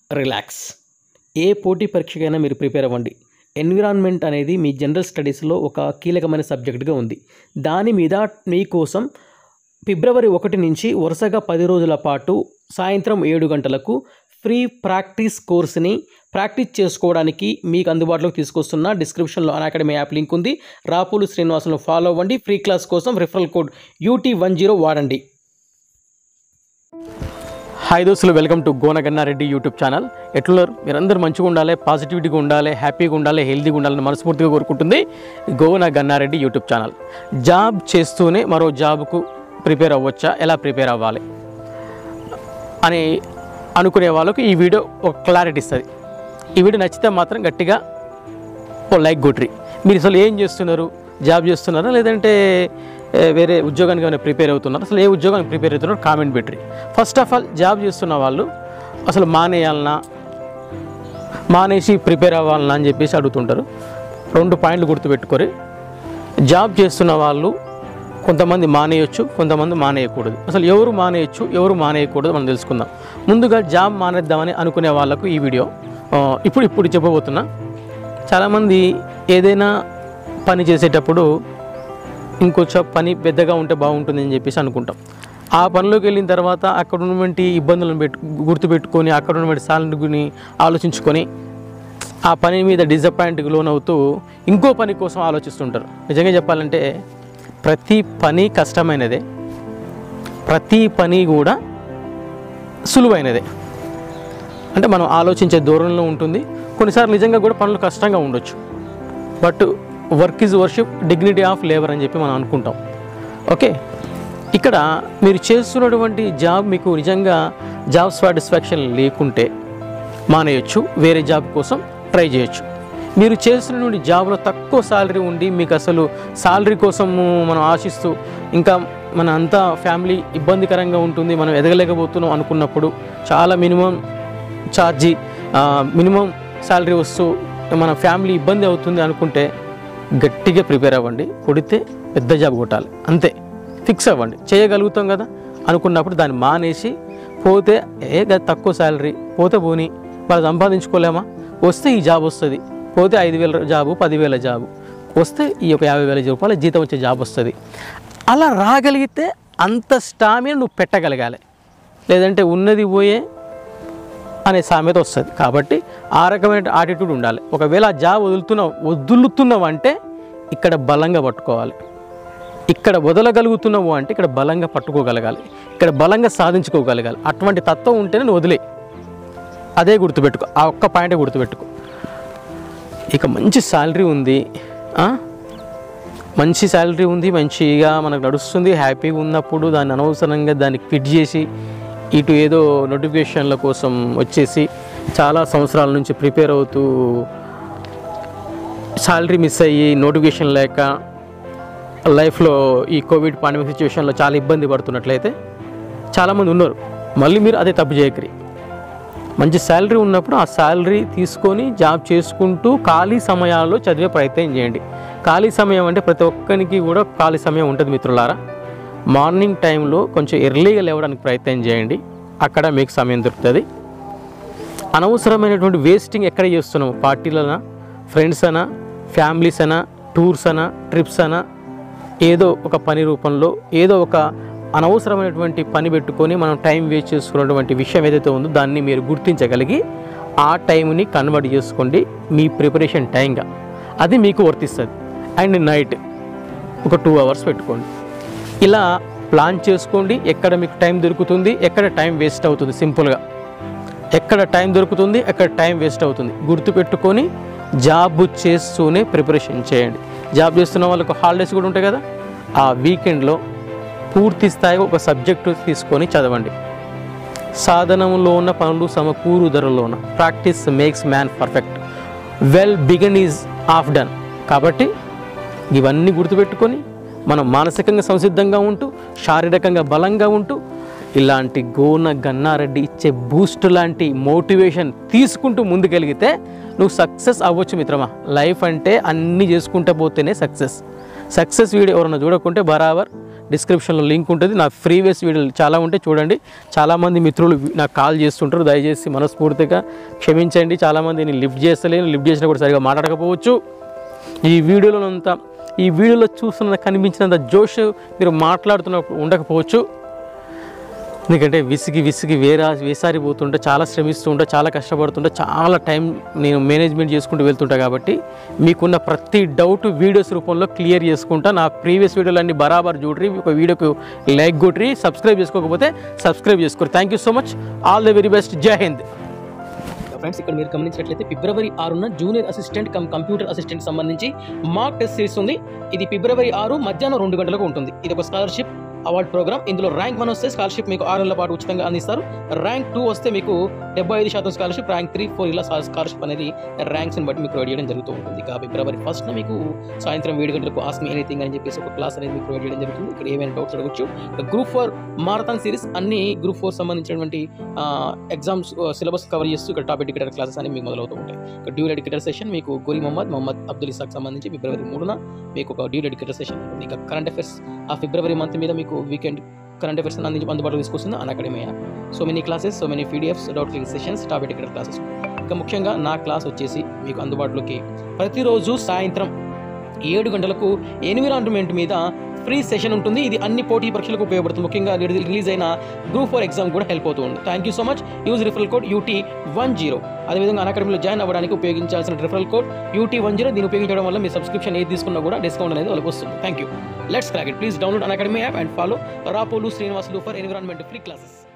Relax ఏ పోటీ పరీక్షకైనా మీరు prepare అవ్వండి ఎన్విరాన్మెంట్ అనేది మీ జనరల్ స్టడీస్లో ఒక కీలకమైన సబ్జెక్ట్గా ఉంది దాని మీద మీకోసం ఫిబ్రవరి ఒకటి నుంచి వరుసగా పది రోజుల పాటు సాయంత్రం ఏడు గంటలకు ఫ్రీ ప్రాక్టీస్ కోర్స్ని ప్రాక్టీస్ చేసుకోవడానికి మీకు అందుబాటులోకి తీసుకొస్తున్న డిస్క్రిప్షన్లో అన్ అకాడమీ యాప్ లింక్ ఉంది రాపులు శ్రీనివాసులను ఫాలో అవ్వండి ఫ్రీ క్లాస్ కోసం referral code UT one zero వాడండి హాయ్ దోస్తులు welcome to Gona Ganna Reddy YouTube channel ఎట్లున్నారు మీరందరూ మంచిగా ఉండాలి పాజిటివిటీగా ఉండాలి హ్యాపీగా ఉండాలి హెల్తీగా ఉండాలని మనస్ఫూర్తిగా కోరుకుంటుంది Gona Gannareddy YouTube channel job చేస్తూనే మరో జాబ్కు ప్రిపేర్ అవ్వచ్చా ఎలా ప్రిపేర్ అవ్వాలి అని అనుకునే వాళ్ళకు ఈ వీడియో ఒక క్లారిటీ ఇస్తుంది ఈ వీడియో నచ్చితే మాత్రం గట్టిగా ఓ లైక్ కొట్రి మీరు అసలు ఏం చేస్తున్నారు జాబ్ చేస్తున్నారా లేదంటే ఏ, వేరే ఉద్యోగానికి ఏమైనా ప్రిపేర్ అవుతున్నారా అసలు ఏ ఉద్యోగానికి ప్రిపేర్ అవుతున్నారో కామెంట్ పెట్టి ఫస్ట్ ఆఫ్ ఆల్ జాబ్ చేస్తున్న వాళ్ళు అసలు మానేయాలనా మానేసి ప్రిపేర్ అవ్వాలనా అని చెప్పేసి అడుగుతుంటారు రెండు పాయింట్లు గుర్తుపెట్టుకొని జాబ్ చేస్తున్న వాళ్ళు కొంతమంది మానేయొచ్చు కొంతమంది మానేయకూడదు అసలు ఎవరు మానేయొచ్చు ఎవరు మానేయకూడదు మనం తెలుసుకుందాం ముందుగా జాబ్ మానేద్దామని అనుకునే వాళ్ళకు ఈ వీడియో ఆ, ఇప్పుడు ఇప్పుడు చెప్పబోతున్నా చాలామంది ఏదైనా పని చేసేటప్పుడు ఇంకొంచెం పని పెద్దగా ఉంటే బాగుంటుంది అని చెప్పేసి అనుకుంటాం ఆ పనిలోకి వెళ్ళిన తర్వాత అక్కడ ఉన్నటువంటి ఇబ్బందులను పెట్టు గుర్తుపెట్టుకొని అక్కడ ఉన్నటువంటి సాలరీని ఆలోచించుకొని ఆ పని మీద డిసప్పాయింట్కి లోనవుతూ ఇంకో పని కోసం ఆలోచిస్తుంటారు నిజంగా చెప్పాలంటే ప్రతి పని కష్టమైనదే ప్రతి పని కూడా సులువైనదే అంటే మనం ఆలోచించే దూరంలో ఉంటుంది కొన్నిసార్లు నిజంగా కూడా పనులు కష్టంగా ఉండొచ్చు but work is worship dignity of labour అని చెప్పి మనం అనుకుంటాం ఓకే ఇక్కడ మీరు చేస్తున్నటువంటి జాబ్ మీకు నిజంగా జాబ్ సాటిస్ఫాక్షన్ లేకుంటే మానేయొచ్చు వేరే జాబ్ కోసం ట్రై చేయొచ్చు మీరు చేస్తున్నటువంటి జాబ్లో తక్కువ సాలరీ ఉండి మీకు అసలు సాలరీ కోసము మనం ఆశిస్తూ ఇంకా మన అంతా ఫ్యామిలీ ఇబ్బందికరంగా ఉంటుంది మనం ఎదగలేకపోతున్నాం అనుకున్నప్పుడు చాలా మినిమం ఛార్జీ మినిమం శాలరీ వస్తూ మన ఫ్యామిలీ ఇబ్బంది అవుతుంది అనుకుంటే గట్టిగా ప్రిపేర్ అవ్వండి కొడితే పెద్ద జాబ్ కొట్టాలి అంతే ఫిక్స్ అవ్వండి చేయగలుగుతాం కదా అనుకున్నప్పుడు దాన్ని మానేసి పోతే ఏ గది తక్కువ శాలరీ పోతే పోని వాళ్ళు సంపాదించుకోలేమా వస్తే ఈ జాబ్ వస్తుంది పోతే ఐదు వేల జాబు పదివేల జాబు వస్తే ఈ యొక్క యాభై వేల రూపాయల జీతం వచ్చే జాబ్ వస్తుంది అలా రాగలిగితే అంత స్టామినా నువ్వు పెట్టగలగాలి లేదంటే ఉన్నది పోయే అనే సామెత వస్తుంది కాబట్టి ఆ రకమైన ఆటిట్యూడ్ ఉండాలి ఒకవేళ ఆ జాబ్ వదులుతున్నావు వదులుతున్నావు అంటే ఇక్కడ బలంగా పట్టుకోవాలి ఇక్కడ వదలగలుగుతున్నావు అంటే ఇక్కడ బలంగా పట్టుకోగలగాలి ఇక్కడ బలంగా సాధించుకోగలగాలి అటువంటి తత్వం ఉంటేనే నువ్వు వదిలే అదే గుర్తుపెట్టుకో ఆ ఒక్క పాయింటే గుర్తుపెట్టుకో ఇక మంచి శాలరీ ఉంది ఆ? మంచి శాలరీ ఉంది మంచిగా మనకు నడుస్తుంది హ్యాపీగా ఉన్నప్పుడు దాన్ని అనవసరంగా దాన్ని క్విట్ చేసి ఇటు ఏదో నోటిఫికేషన్ల కోసం వచ్చేసి చాలా సంవత్సరాల నుంచి ప్రిపేర్ అవుతూ శాలరీ మిస్ అయ్యి నోటిఫికేషన్ లేక లైఫ్లో ఈ కోవిడ్ పాండమిక్ సిచ్యువేషన్లో చాలా ఇబ్బంది పడుతున్నట్లయితే చాలామంది ఉన్నారు మళ్ళీ మీరు అదే తప్పు చేయకరి మంచి శాలరీ ఉన్నప్పుడు ఆ శాలరీ తీసుకొని జాబ్ చేసుకుంటూ ఖాళీ సమయాల్లో చదివే ప్రయత్నం చేయండి ఖాళీ సమయం అంటే ప్రతి ఒక్కరికి కూడా ఖాళీ సమయం ఉంటుంది మిత్రులారా మార్నింగ్ టైంలో కొంచెం ఎర్లీగా లేవడానికి ప్రయత్నం చేయండి అక్కడ మీకు సమయం దొరుకుతుంది అనవసరమైనటువంటి వేస్టింగ్ ఎక్కడ చేస్తున్నాము పార్టీలనా ఫ్రెండ్స్ అనా ఫ్యామిలీస్ అనా టూర్స్ అనా ట్రిప్స్ అనా ఏదో ఒక పని రూపంలో ఏదో ఒక అనవసరమైనటువంటి పని పెట్టుకొని మనం టైం వేస్ట్ చేసుకున్నటువంటి విషయం ఏదైతే ఉందో దాన్ని మీరు గుర్తించగలిగి ఆ టైంని కన్వర్ట్ చేసుకోండి మీ ప్రిపరేషన్ టైంగా అది మీకు వర్తిస్తుంది అండ్ నైట్ ఒక టూ అవర్స్ పెట్టుకోండి ఇలా ప్లాన్ చేసుకోండి ఎక్కడ మీకు టైం దొరుకుతుంది ఎక్కడ టైం వేస్ట్ అవుతుంది సింపుల్గా ఎక్కడ టైం దొరుకుతుంది ఎక్కడ టైం వేస్ట్ అవుతుంది గుర్తుపెట్టుకొని జాబ్ చేస్తూనే ప్రిపరేషన్ చేయండి జాబ్ చేస్తున్న వాళ్ళకు హాలిడేస్ కూడా ఉంటాయి కదా ఆ వీకెండ్లో పూర్తి స్థాయిగా ఒక సబ్జెక్టు తీసుకొని చదవండి సాధనంలో ఉన్న పనులు సమకూరు ధరలోన practice makes man perfect well begun is half done కాబట్టి ఇవన్నీ గుర్తుపెట్టుకొని మనం మానసికంగా సంసిద్ధంగా ఉంటూ శారీరకంగా బలంగా ఉంటూ ఇలాంటి గోన గన్నారెడ్డి ఇచ్చే బూస్ట్ లాంటి మోటివేషన్ తీసుకుంటూ ముందుకెలిగితే నువ్వు సక్సెస్ అవ్వచ్చు మిత్రమా లైఫ్ అంటే అన్నీ చేసుకుంటూ పోతేనే సక్సెస్ సక్సెస్ వీడియో ఎవరన్నా చూడకుంటే బరాబర్ డిస్క్రిప్షన్లో లింక్ ఉంటుంది నా ప్రీవియస్ వీడియోలు చాలా ఉంటాయి చూడండి చాలామంది మిత్రులు నాకు కాల్ చేస్తుంటారు దయచేసి మనస్ఫూర్తిగా క్షమించండి చాలామంది నేను లిఫ్ట్ చేస్తలేను లిఫ్ట్ చేసినా కూడా సరిగా మాట్లాడకపోవచ్చు ఈ వీడియోలో అంత ఈ వీడియోలో చూస్తున్న కనిపించినంత జోష్ మీరు మాట్లాడుతున్నప్పుడు ఉండకపోవచ్చు ఎందుకంటే విసిగి విసిగి వేరా వేసారిపోతుంటే చాలా శ్రమిస్తూ ఉంటా చాలా కష్టపడుతుంటా చాలా టైం నేను మేనేజ్మెంట్ చేసుకుంటూ వెళ్తుంటా కాబట్టి మీకున్న ప్రతి డౌట్ వీడియోస్ రూపంలో క్లియర్ చేసుకుంటా నా ప్రీవియస్ వీడియోలన్నీ బరాబర్ చూడరి ఒక వీడియోకి లైక్ కొట్టి సబ్స్క్రైబ్ చేసుకోకపోతే సబ్స్క్రైబ్ చేసుకోరు thank you so much all the very best Jai Hind friends ఇక్కడ మీరు గమనించినట్లయితే ఫిబ్రవరి ఆరున junior assistant cum computer assistant సంబంధించి మాక్ టెస్ట్ సిరీస్ ఉంది ఇది ఫిబ్రవరి ఆరు మధ్యాహ్నం రెండు గంటలకు ఉంటుంది ఇది ఒక స్కాలర్షిప్ అవార్డ్ ప్రోగ్రామ్ ఇందులో ర్యాంక్ వన్ వస్తే స్కాలర్షిప్ మీకు ఆరు నెలల పాటు ఉచితంగా అందిస్తారు ర్యాంక్ టూ వస్తే మీకు డెబ్బై ఐదు శాతం స్కాలర్షిప్ ర్యాంక్ త్రీ ఫోర్ ఇలా స్కాలర్షిప్ అనేది ర్యాంక్స్ని బట్టి మీకు ప్రొవైడ్ చేయడం జరుగుతూ ఉంటుంది ఇక ఫిబ్రవరి ఫస్ట్న మీకు సాయంత్రం ఏడు గంటలకు ఆస్మి ఎనీథింగ్ అని చెప్పేసి ఒక క్లాస్ అనేది మీకు ప్రొవైడ్ చేయడం జరుగుతుంది ఇక్కడ ఏమైనా డౌట్స్ అడగచ్చు గ్రూప్ ఫోర్ మారథాన్ సిరీస్ అన్ని గ్రూప్ ఫోర్ సంబంధించినటువంటి ఎగ్జామ్స్ సిలబస్ కవర్ చేస్తూ ఇక్కడ టాప్ ఎడ్యుకేటర్ క్లాసెస్ అనేవి మీకు మొదలవుతూ ఉంటాయి ఇక్కడ డ్యూల్ ఎడ్యుకేటర్ సెషన్ మీకు గురి మొహమ్మద్ మొహమ్మద్ అబ్దుల్ ఇసాక్ సంబంధించి ఫిబ్రవరి మూడున మీకు ఒక డ్యూల్ ఎడ్యుకేటర్ సెషన్ ఉంటుంది ఇక కరెంట్ అఫైర్స్ ఆ ఫిబ్రవరి మంత్ మీద మీకు వీకెండ్ కరెంట్ అఫైర్స్ అందించి అందుబాటులో తీసుకొస్తుంది Unacademy app so many classes so many PDFs doubt click sessions top educator classes ఇంకా ముఖ్యంగా నా క్లాస్ వచ్చేసి మీకు అందుబాటులోకి ప్రతిరోజు సాయంత్రం ఏడు గంటలకు ఎన్విరాన్మెంట్ మీద ఫ్రీ సెషన్ ఉంటుంది ఇది అన్ని పోటీ పరీక్షలకు ఉపయోగపడుతుంది ముఖ్యంగా రిలీజ్ రిలీజ్ అయిన గ్రూప్ ఫోర్ ఎగ్జామ్ కూడా హెల్ప్ అవుతుంది thank you so much use referral code UT one zero అదేవిధంగా అకాడమీలో జాయిన్ అవ్వడానికి ఉపయోగించాల్సిన referral code UT one zero దీన్ని ఉపయోగించడం వల్ల మీ సబ్స్క్రిప్షన్ ఏది తీసుకున్నా కూడా డిస్కౌంట్ అనేది వాళ్ళకి వస్తుంది thank you let's crack it please download Unacademy app and follow Rapolu Srinivasulu for environment free classes